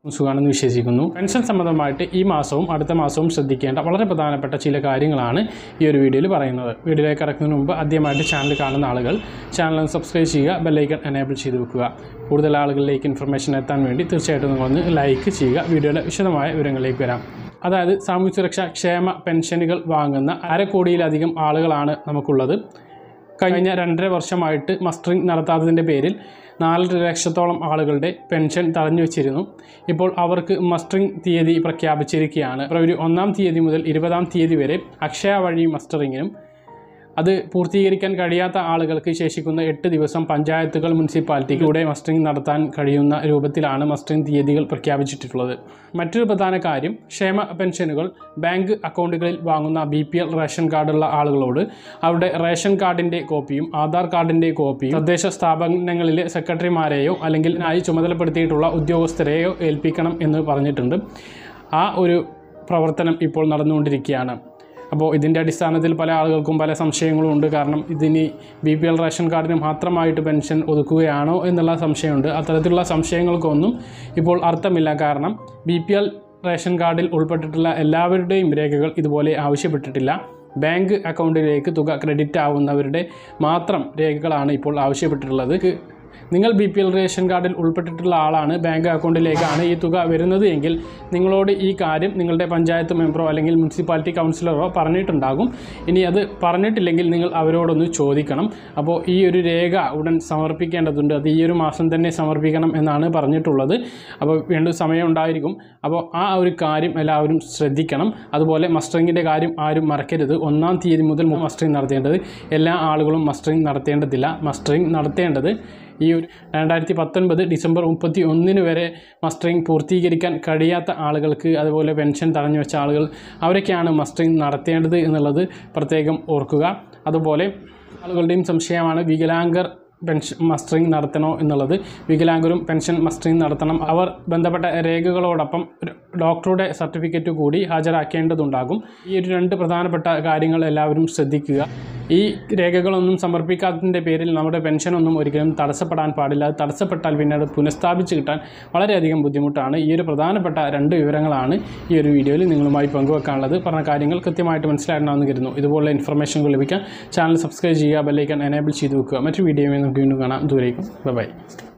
സുഖമാണെന്ന് വിശ്വസിക്കുന്നു പെൻഷൻ സംബന്ധമായിട്ട് ഈ മാസവും അടുത്ത മാസവും ശ്രദ്ധിക്കേണ്ട വളരെ പ്രധാനപ്പെട്ട ചില കാര്യങ്ങളാണ് ഈ ഒരു വീഡിയോയിൽ പറയുന്നത് വീഡിയോയിലേക്ക് ഇറക്കുന്നതിന് മുമ്പ് ആദ്യമായിട്ട് ചാനൽ കാണുന്ന ആളുകൾ ചാനൽ ഒന്ന് സബ്സ്ക്രൈബ് ചെയ്യുക ബെല്ലൈക്കൺ എനേബിൾ ചെയ്ത് വെക്കുക കൂടുതൽ ആളുകളിലേക്ക് ഇൻഫർമേഷൻ എത്താൻ വേണ്ടി തീർച്ചയായിട്ടും നിങ്ങളൊന്ന് ലൈക്ക് ചെയ്യുക വീഡിയോയിലെ വിശദമായ വിവരങ്ങളിലേക്ക് വരാം അതായത് സാമൂഹ്യ സുരക്ഷാ ക്ഷേമ പെൻഷനുകൾ വാങ്ങുന്ന അര കോടിയിലധികം ആളുകളാണ് നമുക്കുള്ളത് കഴിഞ്ഞ രണ്ടര വർഷമായിട്ട് മസ്റ്ററിംഗ് നടത്താത്തതിൻ്റെ പേരിൽ നാലര ലക്ഷത്തോളം ആളുകളുടെ പെൻഷൻ തടഞ്ഞു വെച്ചിരുന്നു ഇപ്പോൾ അവർക്ക് മസ്റ്ററിംഗ് തീയതി പ്രഖ്യാപിച്ചിരിക്കുകയാണ് ഫെബ്രുവരി ഒന്നാം തീയതി മുതൽ ഇരുപതാം തീയതി വരെ അക്ഷയ വഴി മസ്റ്ററിങ്ങിനും അത് പൂർത്തീകരിക്കാൻ കഴിയാത്ത ആളുകൾക്ക് ശേഷിക്കുന്ന എട്ട് ദിവസം പഞ്ചായത്തുകൾ മുനിസിപ്പാലിറ്റികളുടെ മസ്റ്ററിംഗ് നടത്താൻ കഴിയുന്ന രൂപത്തിലാണ് മസ്റ്ററിംഗ് തീയതികൾ പ്രഖ്യാപിച്ചിട്ടുള്ളത് മറ്റൊരു പ്രധാന കാര്യം ക്ഷേമ പെൻഷനുകൾ ബാങ്ക് അക്കൗണ്ടുകളിൽ വാങ്ങുന്ന ബി പി എൽ റേഷൻ കാർഡുള്ള ആളുകളോട് അവരുടെ റേഷൻ കാർഡിൻ്റെ കോപ്പിയും ആധാർ കാർഡിൻ്റെ കോപ്പിയും തദ്ദേശ സ്ഥാപനങ്ങളിലെ സെക്രട്ടറിമാരെയോ അല്ലെങ്കിൽ ആയി ചുമതലപ്പെടുത്തിയിട്ടുള്ള ഉദ്യോഗസ്ഥരെയോ ഏൽപ്പിക്കണം എന്ന് പറഞ്ഞിട്ടുണ്ട് ആ ഒരു പ്രവർത്തനം ഇപ്പോൾ നടന്നുകൊണ്ടിരിക്കുകയാണ് അപ്പോൾ ഇതിൻ്റെ അടിസ്ഥാനത്തിൽ പല ആളുകൾക്കും പല സംശയങ്ങളും ഉണ്ട് കാരണം ഇതിന് ബി പി എൽ റേഷൻ കാർഡിന് മാത്രമായിട്ട് പെൻഷൻ ഒതുക്കുകയാണോ എന്നുള്ള സംശയമുണ്ട് അത്തരത്തിലുള്ള സംശയങ്ങൾക്കൊന്നും ഇപ്പോൾ അർത്ഥമില്ല കാരണം ബി പി എൽ റേഷൻ കാർഡിൽ ഉൾപ്പെട്ടിട്ടുള്ള എല്ലാവരുടെയും രേഖകൾ ഇതുപോലെ ആവശ്യപ്പെട്ടിട്ടില്ല ബാങ്ക് അക്കൗണ്ടിലേക്ക് തുക ക്രെഡിറ്റ് ആവുന്നവരുടെ മാത്രം രേഖകളാണ് ഇപ്പോൾ ആവശ്യപ്പെട്ടിട്ടുള്ളത് നിങ്ങൾ ബി പി എൽ റേഷൻ കാർഡിൽ ഉൾപ്പെട്ടിട്ടുള്ള ആളാണ് ബാങ്ക് അക്കൗണ്ടിലേക്കാണ് ഈ തുക വരുന്നത് എങ്കിൽ നിങ്ങളോട് ഈ കാര്യം നിങ്ങളുടെ പഞ്ചായത്ത് മെമ്പറോ അല്ലെങ്കിൽ മുനിസിപ്പാലിറ്റി കൗൺസിലറോ പറഞ്ഞിട്ടുണ്ടാകും ഇനി അത് പറഞ്ഞിട്ടില്ലെങ്കിൽ നിങ്ങൾ അവരോടൊന്ന് ചോദിക്കണം അപ്പോൾ ഈ ഒരു രേഖ ഉടൻ സമർപ്പിക്കേണ്ടതുണ്ട് അത് ഈ ഒരു മാസം തന്നെ സമർപ്പിക്കണം എന്നാണ് പറഞ്ഞിട്ടുള്ളത് അപ്പോൾ വീണ്ടും സമയം ഉണ്ടായിരിക്കും അപ്പോൾ ആ ഒരു കാര്യം എല്ലാവരും ശ്രദ്ധിക്കണം അതുപോലെ മസ്റ്ററിങ്ങിൻ്റെ കാര്യം ആരും മറക്കരുത് ഒന്നാം തീയതി മുതൽ മസ്റ്ററിങ് നടത്തേണ്ടത് എല്ലാ ആളുകളും മസ്റ്ററിങ് നടത്തേണ്ടതില്ല മസ്റ്ററിങ് നടത്തേണ്ടത് ഈ ഒരു രണ്ടായിരത്തി പത്തൊൻപത് ഡിസംബർ മുപ്പത്തി ഒന്നിന് വരെ മസ്റ്ററിങ് പൂർത്തീകരിക്കാൻ കഴിയാത്ത ആളുകൾക്ക് അതുപോലെ പെൻഷൻ തടഞ്ഞു വെച്ച ആളുകൾ അവരൊക്കെയാണ് മസ്റ്ററിങ് നടത്തേണ്ടത് എന്നുള്ളത് പ്രത്യേകം ഓർക്കുക അതുപോലെ ആളുകളുടെയും സംശയമാണ് വികലാംഗർ പെൻഷൻ മസ്റ്ററിങ് നടത്തണോ എന്നുള്ളത് വികലാംഗരും പെൻഷൻ മസ്റ്ററിങ് നടത്തണം അവർ ബന്ധപ്പെട്ട രേഖകളോടൊപ്പം ഒരു ഡോക്ടറുടെ സർട്ടിഫിക്കറ്റ് കൂടി ഹാജരാക്കേണ്ടതുണ്ടാകും ഈ ഒരു രണ്ട് പ്രധാനപ്പെട്ട കാര്യങ്ങൾ എല്ലാവരും ശ്രദ്ധിക്കുക ഈ രേഖകളൊന്നും സമർപ്പിക്കാത്തതിൻ്റെ പേരിൽ നമ്മുടെ പെൻഷനൊന്നും ഒരിക്കലും തടസ്സപ്പെടാൻ പാടില്ല അത് തടസ്സപ്പെട്ടാൽ പിന്നെ അത് പുനഃസ്ഥാപിച്ച് കിട്ടാൻ വളരെയധികം ബുദ്ധിമുട്ടാണ് ഈ ഒരു പ്രധാനപ്പെട്ട രണ്ട് വിവരങ്ങളാണ് ഈ ഒരു വീഡിയോയിൽ നിങ്ങളുമായി പങ്കുവെക്കാനുള്ളത് പറഞ്ഞ കാര്യങ്ങൾ കൃത്യമായിട്ട് മനസ്സിലാക്കണമെന്ന് കരുതുന്നു ഇതുപോലുള്ള ഇൻഫർമേഷനുകൾ ലഭിക്കാൻ ചാനൽ സബ്സ്ക്രൈബ് ചെയ്യുക ബെല്ലൈക്കൺ എനേബിൾ ചെയ്ത് വെക്കുക മറ്റു വീഡിയോയിൽ നമുക്ക് വീണ്ടും കാണാം ദൂരേക്കും ബൈ